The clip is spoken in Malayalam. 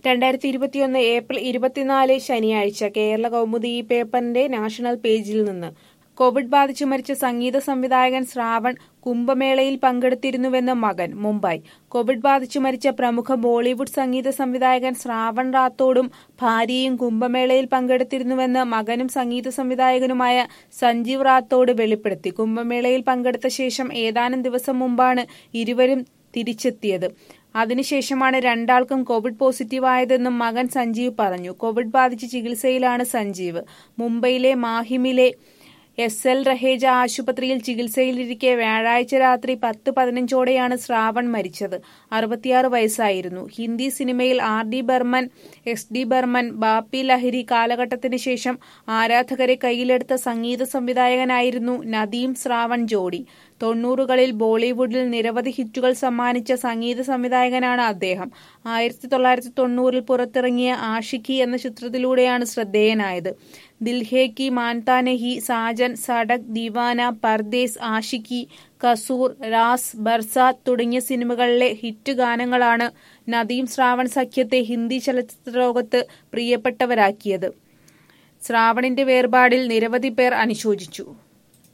രണ്ടായിരത്തി ഇരുപത്തിയൊന്ന് ഏപ്രിൽ ഇരുപത്തിനാല് ശനിയാഴ്ച കേരള കൗമുദി ഈ പേപ്പറിന്റെ നാഷണൽ പേജിൽ നിന്ന് കോവിഡ് ബാധിച്ചു മരിച്ച സംഗീത സംവിധായകൻ ശ്രാവൺ കുംഭമേളയിൽ പങ്കെടുത്തിരുന്നുവെന്ന് മകൻ മുംബൈ കോവിഡ് ബാധിച്ചു മരിച്ച പ്രമുഖ ബോളിവുഡ് സംഗീത സംവിധായകൻ ശ്രാവൺ റാത്തോഡും ഭാര്യയും കുംഭമേളയിൽ പങ്കെടുത്തിരുന്നുവെന്ന് മകനും സംഗീത സംവിധായകനുമായ സഞ്ജീവ് റാത്തോഡ് വെളിപ്പെടുത്തി കുംഭമേളയിൽ പങ്കെടുത്ത ശേഷം ഏതാനും ദിവസം മുമ്പാണ് ഇരുവരും തിരിച്ചെത്തിയത് അതിനുശേഷമാണ് രണ്ടാൾക്കും കോവിഡ് പോസിറ്റീവായതെന്നും മകൻ സഞ്ജീവ് പറഞ്ഞു കോവിഡ് ബാധിച്ച് ചികിത്സയിലാണ് സഞ്ജീവ് മുംബൈയിലെ മാഹിമിലെ എസ് എൽ റഹേജ ആശുപത്രിയിൽ ചികിത്സയിലിരിക്കെ വ്യാഴാഴ്ച രാത്രി പത്ത് പതിനഞ്ചോടെയാണ് ശ്രാവൺ മരിച്ചത് അറുപത്തിയാറ് വയസ്സായിരുന്നു ഹിന്ദി സിനിമയിൽ R D Burman S D Burman Bappi Lahiri കാലഘട്ടത്തിന് ശേഷം ആരാധകരെ കയ്യിലെടുത്ത സംഗീത സംവിധായകനായിരുന്നു നദീം ശ്രാവൺ ജോഡി തൊണ്ണൂറുകളിൽ ബോളിവുഡിൽ നിരവധി ഹിറ്റുകൾ സമ്മാനിച്ച സംഗീത സംവിധായകനാണ് അദ്ദേഹം ആയിരത്തി തൊള്ളായിരത്തി തൊണ്ണൂറിൽ പുറത്തിറങ്ങിയ ആഷിഖി എന്ന ചിത്രത്തിലൂടെയാണ് ശ്രദ്ധേയനായത് ദിൽഹേ കി മാൻതാ നഹി സാജൻ സഡക് ദിവാന പർദേസ് ആഷിഖി കസൂർ രാസ് ബർസാത്ത് തുടങ്ങിയ സിനിമകളിലെ ഹിറ്റ് ഗാനങ്ങളാണ് നദീം ശ്രാവൺ സഖ്യത്തെ ഹിന്ദി ചലച്ചിത്ര ലോകത്ത് പ്രിയപ്പെട്ടവരാക്കിയത് ശ്രാവണിന്റെ വേർപാടിൽ നിരവധി പേർ അനുശോചിച്ചു